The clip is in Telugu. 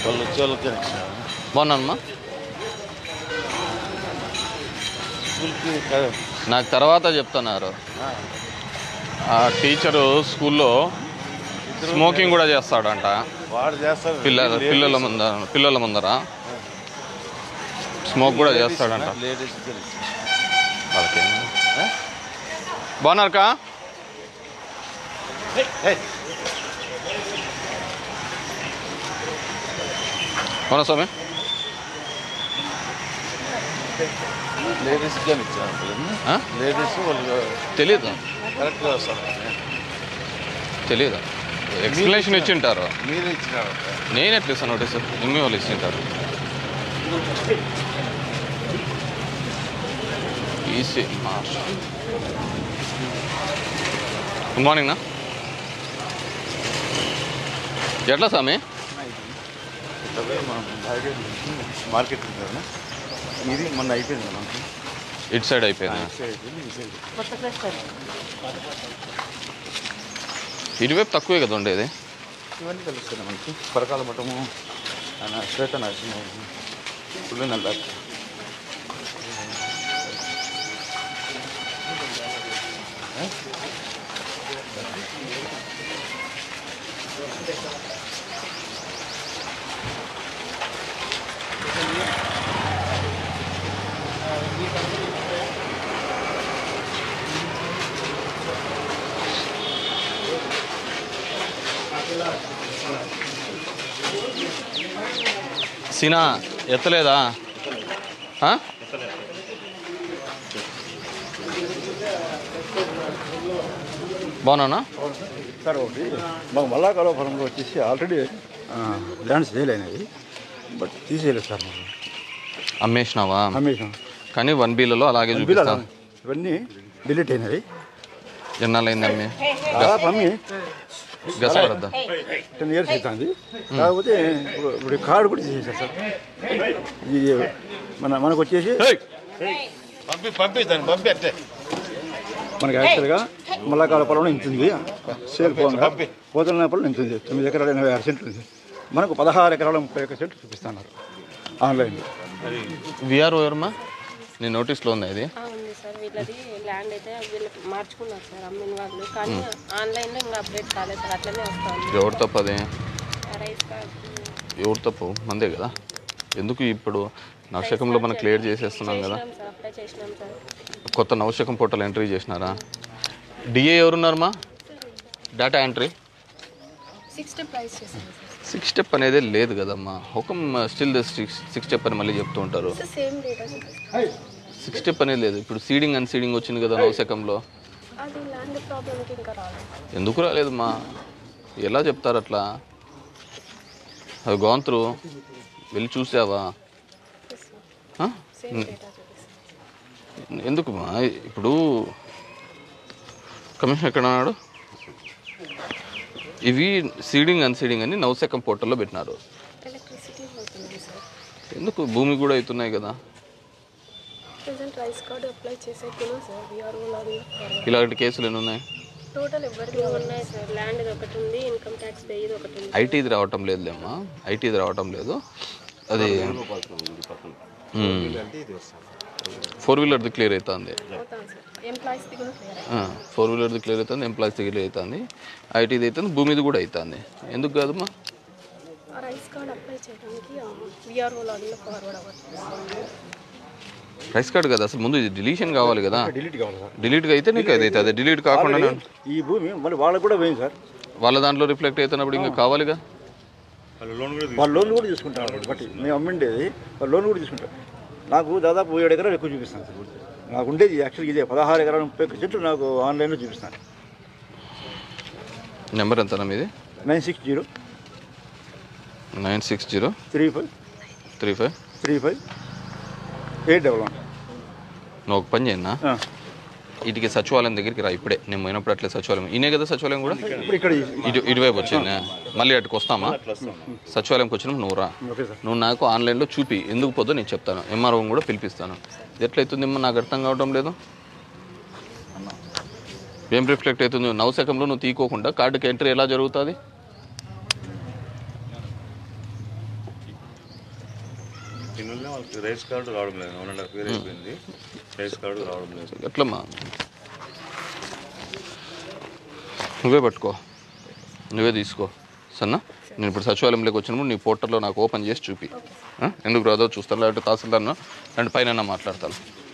వాళ్ళు వచ్చే వాళ్ళకి ఇచ్చినారు బాగున్నానమ్మా స్కూల్కి కాదు. నాకు తర్వాత చెప్తున్నారు ఆ, ఆ టీచరు స్కూల్లో స్మోకింగ్ కూడా చేస్తాడంట వాడు చేస్తారు పిల్లల పిల్లల ముందర పిల్లల ముందర స్మోక్ కూడా చేస్తాడంట లేడీస్ తెలుసు వాళ్ళకి బాగున్నారుకా అవునా స్వామి లేడీస్ కానీ ఇచ్చారు పిల్లల్ని. ఆ? లేడీస్ వాళ్ళు తెలీదు కరెక్ట్గా వస్తారు తెలీదు ఎక్స్ప్లెనేషన్ ఇచ్చింటారు మీరే ఇచ్చినారు నేను ఎట్లా ఇస్తాను నోటీస్ ఎనిమిది వాళ్ళు ఇచ్చింటారు ఈసీ గుడ్ మార్నింగ్ నా ఎట్లా స్వామి ఇట్లా మనం బయట మార్కెట్ ఉంది కదా ఇది మొన్న అయిపోయింది మనకి ఇటు సైడ్ అయిపోయింది ఈ సైడ్ ఈ సైడ్ ఇటువైపు తక్కువే కదా ఉండేది ఇవన్నీ తెలుస్తున్నాయి మనకి పరకాల మఠము ఆయన శ్వేత నరసింహ పుల్లి నల్ల సినా ఎత్తలేదా ఆ? బాగున్నానా సార్ ఒకటి మాకు మల్లాకాల ఫలంలో వచ్చేసి ఆల్రెడీ ల్యాండ్స్ సేల్ అయినాయి బట్ తీసేయలేదు సార్ మాకు అమ్మేసినావా అమ్మేసాం కానీ వన్ బీలలో అలాగే బిల్ చూపిస్తా ఇవన్నీ డిలీట్ అయినాయి ఎన్నాళ్ళైంది అమ్మి దాదాపు అమ్మి గసపడద్దా టెన్ ఇయర్స్ అవుతుంది కాకపోతే ఇప్పుడు ఇప్పుడు కార్డు కూడా తీసేసారు సార్ ఇది మన మనకు వచ్చేసి పంపి పంపి దాన్ని పంపి అంటే మనకి యాక్చువల్గా మల్లాకాల పొలంలో ఇంత ఉంది సేల్ పోగా పోతున్న పొలం ఇంత ఉంది తొమ్మిది ఎకరాల ఎనభై ఆరు సెంట్లు ఉంది మనకు పదహారు ఎకరాల ముప్పై ఒక్క సెంట్లు చూపిస్తున్నారు ఆన్లైన్లో విఆర్ ఓయర్మా నీ నోటీస్లో ఉంది ఇది ఆ, ఉంది సార్ వీళ్ళది ల్యాండ్ అయితే వీళ్ళు మార్చుకున్నారు సార్ అమ్మిన వాళ్ళు కానీ ఆన్లైన్లో ఇంకా అప్డేట్ కాలేదు సార్ అట్లనే వస్తుంది ఎవరు తప్పది రైస్ కార్డ్ ఎవరు తప్పు మందే కదా ఎందుకు ఇప్పుడు నవశకంలో మనం క్లియర్ చేసేస్తున్నాం కదా చేసినాం సార్ అప్లై చేసినాం సార్ కొత్త నవశకం పోర్టల్ ఎంట్రీ చేసినారా డిఏ ఎవరున్నారమ్మా data entry six step price చేసాం సిక్స్ స్టెప్ అనేది లేదు కదమ్మా హుకం still the six six step అని మళ్ళీ చెప్తూ ఉంటారు sir same data six step అనేది లేదు ఇప్పుడు సీడింగ్ అండ్ సీడింగ్ వచ్చింది కదా నవశకంలో అది ల్యాండ్ ప్రాబ్లమ్కి ఇంకా రాలేదు ఎందుకు రాలేదమ్మా ఎలా చెప్తారు అట్లా అది గోంత్రు వెళ్ళి చూసావా ఆ? సేమ్ డేటా చూపిస్తాం ఎందుకుమా ఇప్పుడు కమిషన్ ఎక్కడ అన్నాడు ఇవి సీడింగ్ అన్ సీడింగ్ అని నవశకం పోర్టల్లో పెట్టినారు ఎలక్ట్రిసిటీ అవుతుంది సార్ ఎందుకు భూమి కూడా అవుతున్నాయి కదా ప్రజెంట్ రైస్ కార్డు అప్లై చేసేకున్నాం సార్ విఆర్ఓ లాగిన్ ఫార్వర్డ్ ఇలాంటి కేసులు ఎన్ని ఉన్నాయి టోటల్ ఎవరికి ఉన్నాయి సార్ ల్యాండ్ ఒకటి ఉంది ఇన్కమ్ ట్యాక్స్ పేది ఒకటి ఉంది ఐటీది రావటం లేదులేమ్మా ఐటీది రావటం లేదు అది ఫోర్ వీలర్ది క్లియర్ అవుతుంది అవుతాను సార్ ఎంప్లాయీస్ది కూడా క్లియర్ ఫోర్ వీలర్ది క్లియర్ అవుతుంది ఎంప్లాయీస్ క్లియర్ అవుతుంది ఐటీది అవుతుంది భూమిది కూడా అవుతుంది ఎందుకు కాదమ్మా ఆ రైస్ కార్డ్ అప్లై చేయడానికి విఆర్ఓ లాగిన్లో ఫార్వర్డ్ అవ్వట్లేదు రైస్ కార్డ్ కదా అసలు ముందు ఇది డిలీషన్ కావాలి కదా డిలీట్ కావాలి సార్ డిలీట్ అయితే నీకు అది అవుతుంది డిలీట్ కాకుండా ఈ భూమి మళ్ళీ వాళ్ళకు కూడా పోయింది సార్ వాళ్ళ దాంట్లో రిఫ్లెక్ట్ అవుతున్నప్పుడు ఇంకా కావాలిగా వాళ్ళు లోన్ కూడా తీసుకుంటారు బట్ మేము అమ్మిండేది వాళ్ళు లోన్ కూడా తీసుకుంటారు నాకు దాదాపు ఏడు ఎకరాలు ఎక్కువ చూపిస్తాను సార్ నాకు ఉండేది యాక్చువల్గా ఇదే పదహారు ఎకరాలు ముప్పై ఒక్క చెట్లు నాకు ఆన్లైన్లో చూపిస్తాను నెంబర్ ఎంతనా మీది nine six zero nine six zero three five three five three five eight double one నువ్వు ఒక పని చేయన్నా ఇటుకి సచివాలయం దగ్గరికి రా ఇప్పుడే నేను పోయినప్పుడు అట్లే సచివాలయం ఈయనే కదా సచివాలయం కూడా ఇప్పుడు ఇక్కడ ఇటు ఇటువైపు వచ్చింది మళ్ళీ అటుకు వస్తామా సచివాలయంకి వచ్చినప్పుడు నువ్వు రా ఓకే సార్ నువ్వు నాకు ఆన్లైన్లో చూపి ఎందుకు పోదో నేను చెప్తాను ఎంఆర్ఓని కూడా పిలిపిస్తాను ఇది ఎట్లయితుందేమో నాకు అర్థం కావడం లేదు ఏం రిఫ్లెక్ట్ అవుతుంది నవశకంలో నువ్వు తీకోకుండా కార్డుకి ఎంట్రీ ఎలా జరుగుతుంది దీనివల్ల వాళ్ళకి రైస్ కార్డు రావడం లేదు వన్ అండ్ హాఫ్ ఇయర్ అయిపోయింది రైస్ కార్డు రావడం లేదు ఎట్లమ్మా నువ్వే పట్టుకో నువ్వే తీసుకో సన్నా నేను ఇప్పుడు సచివాలయంలోకి వచ్చినప్పుడు నీ పోర్టల్లో నాకు ఓపెన్ చేసి చూపి ఆ? ఎందుకు రాదో చూస్తాను లేకపోతే తహసీల్దార్ను అండ్ పైన మాట్లాడతాను